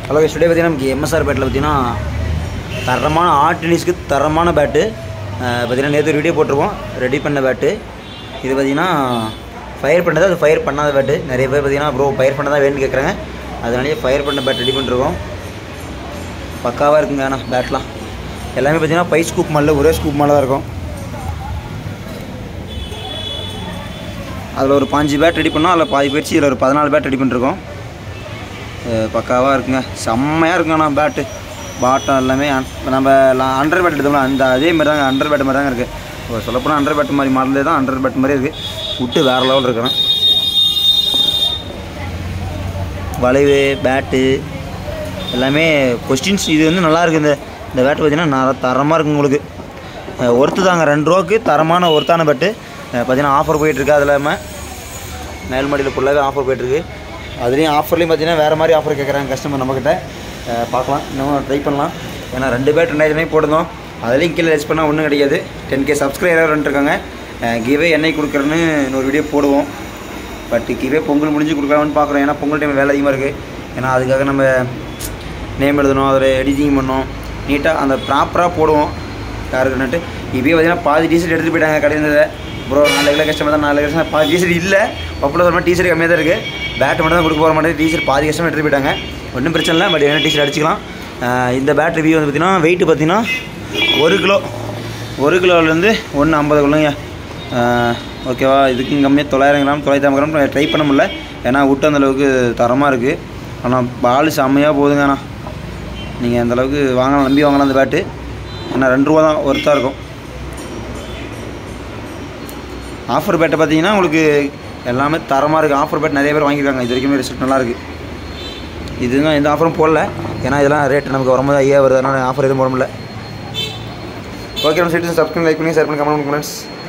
hello today பார்த்தீங்கன்னா நமக்கு MSR battle பார்த்தீங்கன்னா தரமான ஆர்ட் டென்னிஸ்க்கு தரமான பேட்டு பார்த்தீங்கன்னா நேற்று வீடியோ போட்டிருப்போம் ரெடி பண்ண பேட்டு இது பார்த்தீங்கன்னா ஃபயர் பண்ணது அது ஃபயர் பண்ணாத பேட்டு நிறைய பேர் பார்த்தீங்கன்னா ப்ரோ ஃபயர் பண்ணதான் வேணும்னு கேட்குறாங்க அதனாலேயே ஃபயர் பண்ண பேட் ரெடி பண்ணிருக்கோம் பக்காவாக இருக்குங்க ஆனால் பேட்லாம் எல்லாமே பார்த்தீங்கன்னா பை ஸ்கூப் மாலில் ஒரே ஸ்கூப் மாலில் தான் இருக்கும் அதில் ஒரு பாஞ்சு பேட் ரெடி பண்ணோம் அதில் பாதி போயிடுச்சு இதில் ஒரு பதினாலு பேட் ரெடி பண்ணிருக்கோம் அஹ் பக்காவாக இருக்குங்க செம்மையாக இருக்குங்க நான் பேட்டு பாட்டம் எல்லாமே அன்- நம்ம அண்டர் பேட் எடுத்தோம்ல அந்த அதே மாதிரி தாங்க அண்டர் பேட் மாதிரி தாங்க இருக்குது சொல்லப்போனால் அண்டர் பேட் மாதிரி மாடலே தான் அண்டர் பேட் மாதிரி இருக்குது விட்டு வேறு லெவல் இருக்கணும் வளைவு பேட்டு எல்லாமே கொஸ்டின்ஸ் இது வந்து நல்லா இருக்குது இந்த இந்த பேட்டு பார்த்தீங்கன்னா நர தரமாக இருக்குது உங்களுக்கு அஹ் ஒர்த்து தாங்க ரெண்டு ரூபாய்க்கு தரமான ஒர்த்தான பேட்டு அஹ் பார்த்தீங்கன்னா ஆஃபர் போயிட்டுருக்கு அது இல்லாமல் மேல்மடியில் ஃபுல்லாகவே ஆஃபர் போயிட்டுருக்கு அதுலேயும் ஆஃபர்லேயும் பார்த்தீங்கன்னா வேறு மாதிரி ஆஃபர் கேட்குறாங்க கஸ்டமர் நம்மக்கிட்ட அஹ் பார்க்கலாம் இன்னும் ட்ரை பண்ணலாம் ஏன்னா ரெண்டு பேர் ரெண்டாயிரமே போட்டிருந்தோம் அதுலேயும் கீழே ரெஸ் பண்ணால் ஒன்றும் கிடையாது டென் கே சப்ஸ்கிரைபர் வந்துருக்காங்க கிவே என்னை கொடுக்குறேன்னு இன்னொரு வீடியோ போடுவோம் பட் கிவே பொங்கல் முடிஞ்சு கொடுக்கலாம்னு பார்க்குறோம் ஏன்னா பொங்கல் டைம் வேலை அதிகமாக இருக்குது ஏன்னா அதுக்காக நம்ம நேம் எழுதணும் அதில் எடிட்டிங் பண்ணோம் நீட்டாக அந்த ப்ராப்பராக போடுவோம் யாருக்குன்னுட்டு இப்போயே பார்த்தீங்கன்னா பாதி டிஷர்ட் எடுத்துகிட்டு போயிட்டாங்க கடையில் ப்ரோ நாலு கிலோ கஷ்டமாக தான் நாலு கஷ்டம் பாதி டிஷர்ட் இல்லை பப்பில் சொல்ல டிஷர்ட் கம்மியாக தான் இருக்குது பேட் மட்டும் தான் கொடுக்க போகிற மாட்டேன் டிஷர்ட் பாதி கஷ்டமாக எடுத்துகிட்டு போயிட்டாங்க ஒன்றும் பிரச்சனை இல்லை பட் என்ன டிஷர்ட் அடிச்சுக்கலாம் ஆஹ் இந்த பேட் ரிவ்யூ வந்து பார்த்தீங்கன்னா வெயிட் பார்த்தீங்கன்னா ஒரு கிலோ ஒரு கிலோலேருந்து ஒன்று ஐம்பது கிலோங்க ஓகேவா இதுக்கும் கம்மியாக தொள்ளாயிரம் கிராம் தொள்ளாயிரத்தி ஐம்பது கிராம் ட்ரை பண்ண முடியல ஏன்னா விட்டு அந்த அளவுக்கு தரமாக இருக்குது ஆனால் பால் செம்மையாக போகுதுங்க அண்ணா நீங்கள் அந்த அளவுக்கு வாங்கலாம் நம்பி வாங்கலாம் அந்த பேட்டு ஏன்னா ரெண்டு ரூபா தான் ஒர்த்தாக இருக்கும் ஆஃபர் பேட்டை பார்த்தீங்கன்னா உங்களுக்கு எல்லாமே தரமாக இருக்குது ஆஃபர் பேட் நிறைய பேர் வாங்கியிருக்காங்க இது வரைக்குமே ரிசல்ட் நல்லா இருக்குது இதுதான் எந்த ஆஃபரும் போடல ஏன்னா இதெல்லாம் ரேட் நமக்கு வரும்போது ஐயா வருது அதனால் ஆஃபர் எதுவும் போட முடியல ஓகே நம்ம சைட்டு சப்ஸ்கிரைப் லைக் பண்ணி ஷேர் பண்ணி கமெண்ட் பண்ணுங்க ஃப்ரெண்ட்ஸ்